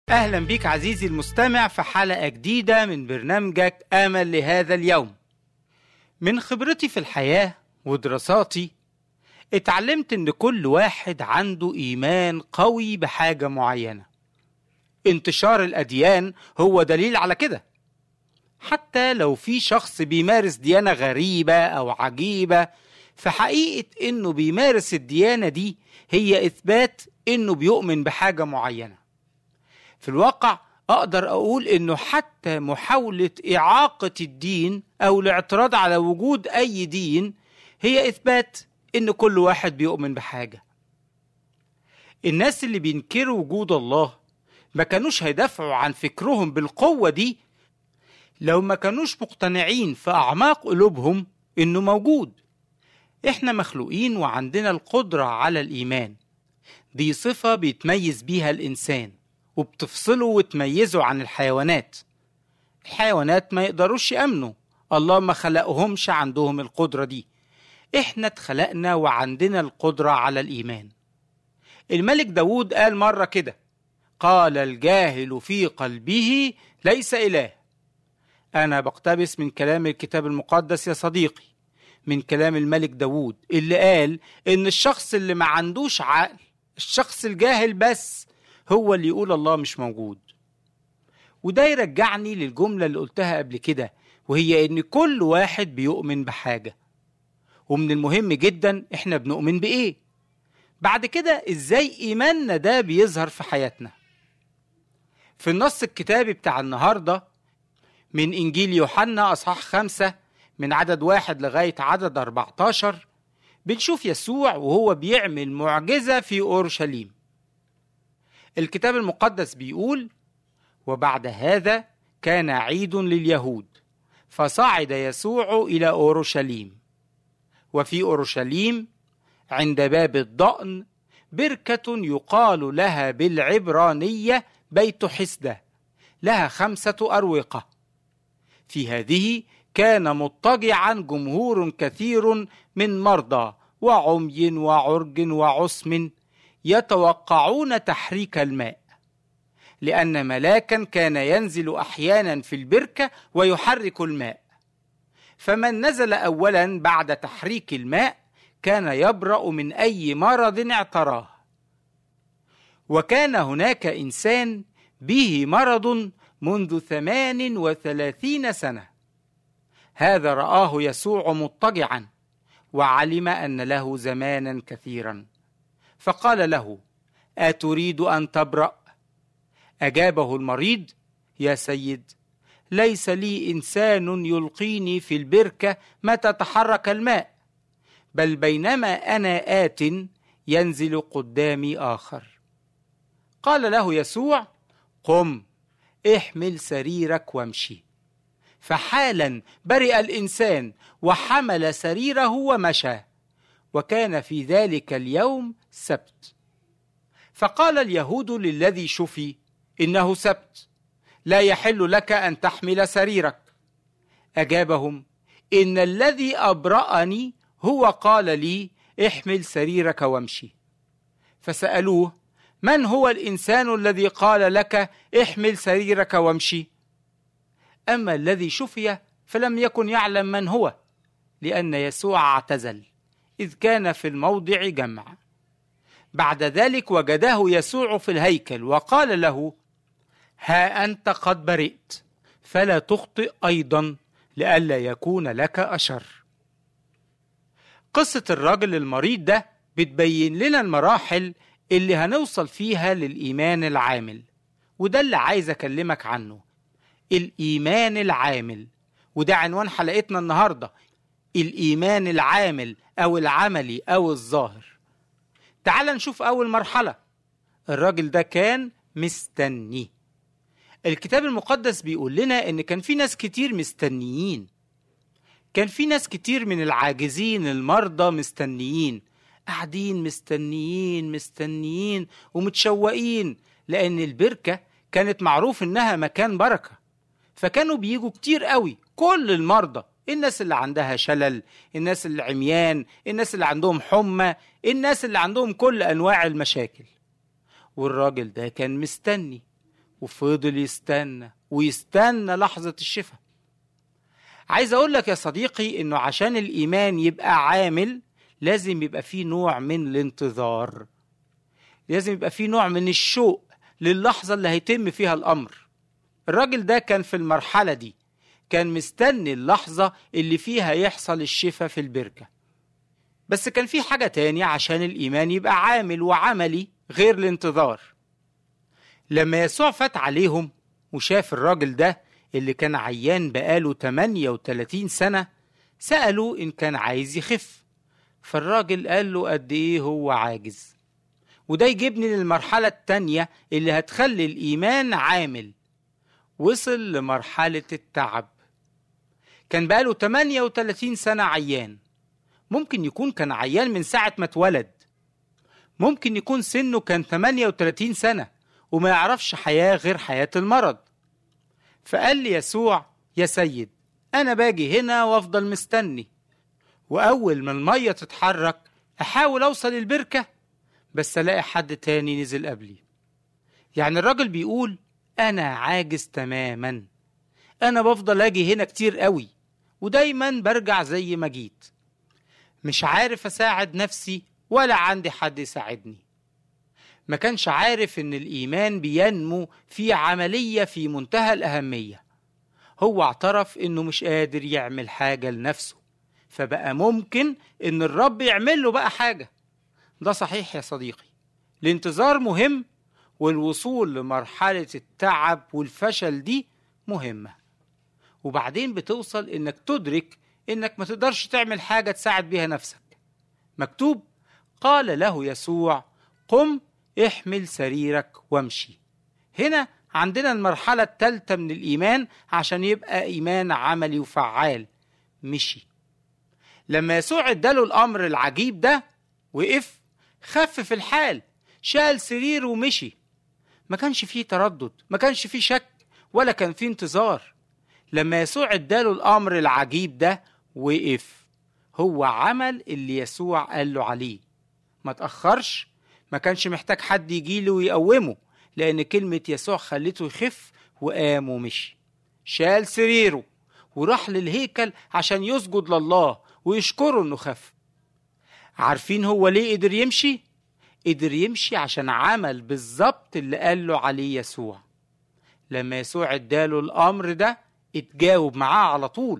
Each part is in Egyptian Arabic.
أهلا بيك عزيزي المستمع في حلقة جديدة من برنامجك آمل لهذا اليوم من خبرتي في الحياة ودراساتي اتعلمت إن كل واحد عنده إيمان قوي بحاجة معينة انتشار الأديان هو دليل على كده حتى لو في شخص بيمارس ديانة غريبة أو عجيبة فحقيقة إنه بيمارس الديانة دي هي إثبات إنه بيؤمن بحاجة معينة في الواقع أقدر أقول إنه حتى محاولة إعاقة الدين أو الاعتراض على وجود أي دين هي إثبات إن كل واحد بيؤمن بحاجة الناس اللي بينكروا وجود الله ما كانوش هيدافعوا عن فكرهم بالقوة دي لو ما كانوش مقتنعين في أعماق قلوبهم إنه موجود إحنا مخلوقين وعندنا القدرة على الإيمان دي صفة بيتميز بيها الإنسان وبتفصله وتميزه عن الحيوانات الحيوانات ما يقدروش يأمنوا الله ما خلقهمش عندهم القدرة دي احنا اتخلقنا وعندنا القدرة على الإيمان الملك داود قال مرة كده قال الجاهل في قلبه ليس إله أنا بقتبس من كلام الكتاب المقدس يا صديقي من كلام الملك داود اللي قال إن الشخص اللي ما عندوش عقل الشخص الجاهل بس هو اللي يقول الله مش موجود وده يرجعني للجملة اللي قلتها قبل كده وهي إن كل واحد بيؤمن بحاجة ومن المهم جدا إحنا بنؤمن بإيه بعد كده إزاي إيماننا ده بيظهر في حياتنا في النص الكتابي بتاع النهاردة من إنجيل يوحنا أصحاح خمسة من عدد واحد لغاية عدد 14 بنشوف يسوع وهو بيعمل معجزة في أورشليم الكتاب المقدس بيقول وبعد هذا كان عيد لليهود فصعد يسوع إلى أورشليم وفي أورشليم عند باب الضأن بركة يقال لها بالعبرانية بيت حسدة لها خمسة أروقة في هذه كان مضطجعا جمهور كثير من مرضى وعمي وعرج وعصم يتوقعون تحريك الماء لان ملاكا كان ينزل احيانا في البركه ويحرك الماء فمن نزل اولا بعد تحريك الماء كان يبرا من اي مرض اعتراه وكان هناك انسان به مرض منذ ثمان وثلاثين سنه هذا راه يسوع مضطجعا وعلم ان له زمانا كثيرا فقال له اتريد ان تبرا اجابه المريض يا سيد ليس لي انسان يلقيني في البركه متى تحرك الماء بل بينما انا ات ينزل قدامي اخر قال له يسوع قم احمل سريرك وامشي فحالا برئ الانسان وحمل سريره ومشى وكان في ذلك اليوم سبت فقال اليهود للذي شفي انه سبت لا يحل لك ان تحمل سريرك اجابهم ان الذي ابراني هو قال لي احمل سريرك وامشي فسالوه من هو الانسان الذي قال لك احمل سريرك وامشي اما الذي شفي فلم يكن يعلم من هو لان يسوع اعتزل إذ كان في الموضع جمع بعد ذلك وجده يسوع في الهيكل وقال له ها أنت قد برئت فلا تخطئ أيضا لئلا يكون لك أشر قصة الراجل المريض ده بتبين لنا المراحل اللي هنوصل فيها للإيمان العامل وده اللي عايز أكلمك عنه الإيمان العامل وده عنوان حلقتنا النهارده الإيمان العامل أو العملي أو الظاهر تعال نشوف أول مرحلة الراجل ده كان مستني الكتاب المقدس بيقول لنا إن كان في ناس كتير مستنيين كان في ناس كتير من العاجزين المرضى مستنيين قاعدين مستنيين مستنيين ومتشوقين لأن البركة كانت معروف إنها مكان بركة فكانوا بيجوا كتير قوي كل المرضى الناس اللي عندها شلل الناس اللي عميان الناس اللي عندهم حمى الناس اللي عندهم كل أنواع المشاكل والراجل ده كان مستني وفضل يستنى ويستنى لحظة الشفاء عايز أقول لك يا صديقي إنه عشان الإيمان يبقى عامل لازم يبقى فيه نوع من الانتظار لازم يبقى فيه نوع من الشوق للحظة اللي هيتم فيها الأمر الراجل ده كان في المرحلة دي كان مستني اللحظة اللي فيها يحصل الشفاء في البركة بس كان في حاجة تانية عشان الإيمان يبقى عامل وعملي غير الانتظار لما يسوع فات عليهم وشاف الراجل ده اللي كان عيان بقاله 38 سنة سألوا إن كان عايز يخف فالراجل قال له قد إيه هو عاجز وده يجيبني للمرحلة التانية اللي هتخلي الإيمان عامل وصل لمرحلة التعب كان بقاله 38 سنة عيان ممكن يكون كان عيان من ساعة ما اتولد ممكن يكون سنه كان 38 سنة وما يعرفش حياة غير حياة المرض فقال لي يسوع يا سيد أنا باجي هنا وأفضل مستني وأول ما المية تتحرك أحاول أوصل البركة بس ألاقي حد تاني نزل قبلي يعني الراجل بيقول أنا عاجز تماما أنا بفضل أجي هنا كتير قوي ودايما برجع زي ما جيت مش عارف أساعد نفسي ولا عندي حد يساعدني ما كانش عارف إن الإيمان بينمو في عملية في منتهى الأهمية هو اعترف إنه مش قادر يعمل حاجة لنفسه فبقى ممكن إن الرب يعمل له بقى حاجة ده صحيح يا صديقي الانتظار مهم والوصول لمرحلة التعب والفشل دي مهمة وبعدين بتوصل إنك تدرك إنك ما تقدرش تعمل حاجة تساعد بيها نفسك مكتوب قال له يسوع قم احمل سريرك وامشي هنا عندنا المرحلة الثالثة من الإيمان عشان يبقى إيمان عملي وفعال مشي لما يسوع اداله الأمر العجيب ده وقف خفف الحال شال سريره ومشي ما كانش فيه تردد ما كانش فيه شك ولا كان فيه انتظار لما يسوع اداله الأمر العجيب ده وقف هو عمل اللي يسوع قال له عليه ما تأخرش ما كانش محتاج حد يجيله ويقومه لأن كلمة يسوع خلته يخف وقام ومشي شال سريره وراح للهيكل عشان يسجد لله ويشكره انه خف عارفين هو ليه قدر يمشي قدر يمشي عشان عمل بالظبط اللي قال له عليه يسوع لما يسوع اداله الامر ده اتجاوب معاه على طول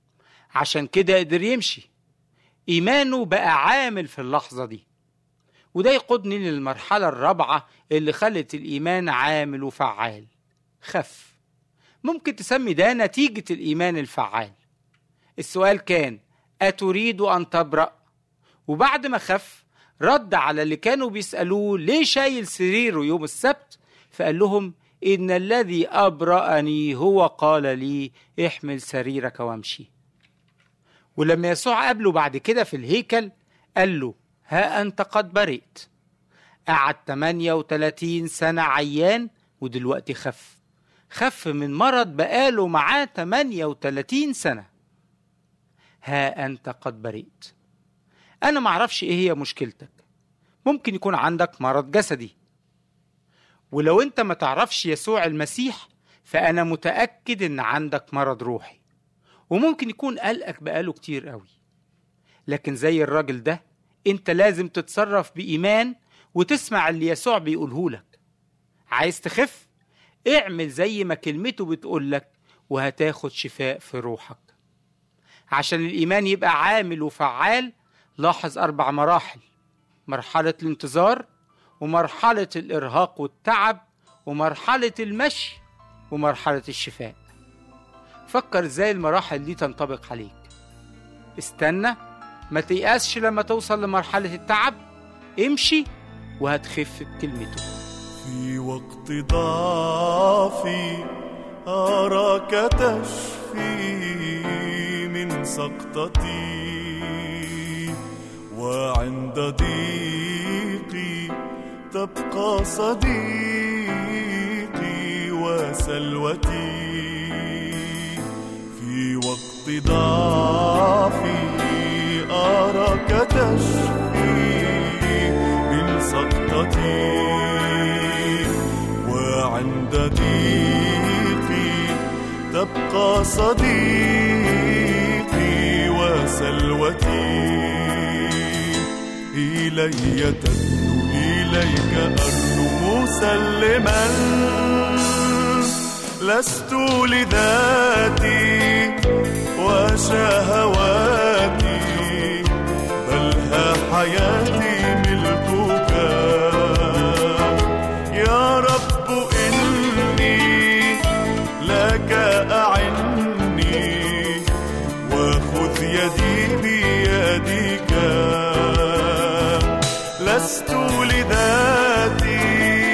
عشان كده قدر يمشي ايمانه بقى عامل في اللحظه دي وده يقودني للمرحله الرابعه اللي خلت الايمان عامل وفعال خف ممكن تسمي ده نتيجه الايمان الفعال السؤال كان اتريد ان تبرأ وبعد ما خف رد على اللي كانوا بيسألوه ليه شايل سريره يوم السبت فقال لهم إن الذي أبرأني هو قال لي احمل سريرك وامشي ولما يسوع قابله بعد كده في الهيكل قال له ها أنت قد برئت قعد 38 سنة عيان ودلوقتي خف خف من مرض بقاله معاه 38 سنة ها أنت قد برئت أنا معرفش إيه هي مشكلتك ممكن يكون عندك مرض جسدي ولو أنت ما تعرفش يسوع المسيح فأنا متأكد إن عندك مرض روحي وممكن يكون قلقك بقاله كتير قوي لكن زي الراجل ده أنت لازم تتصرف بإيمان وتسمع اللي يسوع بيقوله لك عايز تخف اعمل زي ما كلمته بتقولك وهتاخد شفاء في روحك عشان الإيمان يبقى عامل وفعال لاحظ أربع مراحل مرحلة الانتظار ومرحلة الإرهاق والتعب ومرحلة المشي ومرحلة الشفاء فكر ازاي المراحل دي تنطبق عليك استنى ما تيأسش لما توصل لمرحلة التعب امشي وهتخف بكلمته في وقت ضعفي أراك تشفي من سقطتي وعند ضيقي تبقى صديقي وسلوتي في وقت ضعفي أراك تشفي من سقطتي وعند ضيقي تبقى صديقي وسلوتي إلي تدنو إليك أرنو مسلما لست لذاتي وشهواتي بل ها حياتي ملكك يا رب إني لك أعني وخذ يدي بيدك لست لذاتي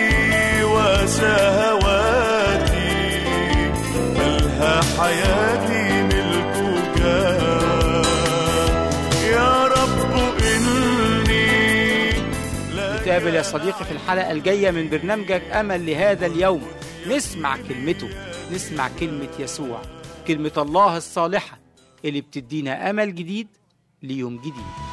وشهواتي بل ها حياتي ملكك يا رب إني لك نتقابل يا صديقي في الحلقة الجاية من برنامجك أمل لهذا اليوم نسمع كلمته نسمع كلمة يسوع كلمة الله الصالحة اللي بتدينا أمل جديد ليوم جديد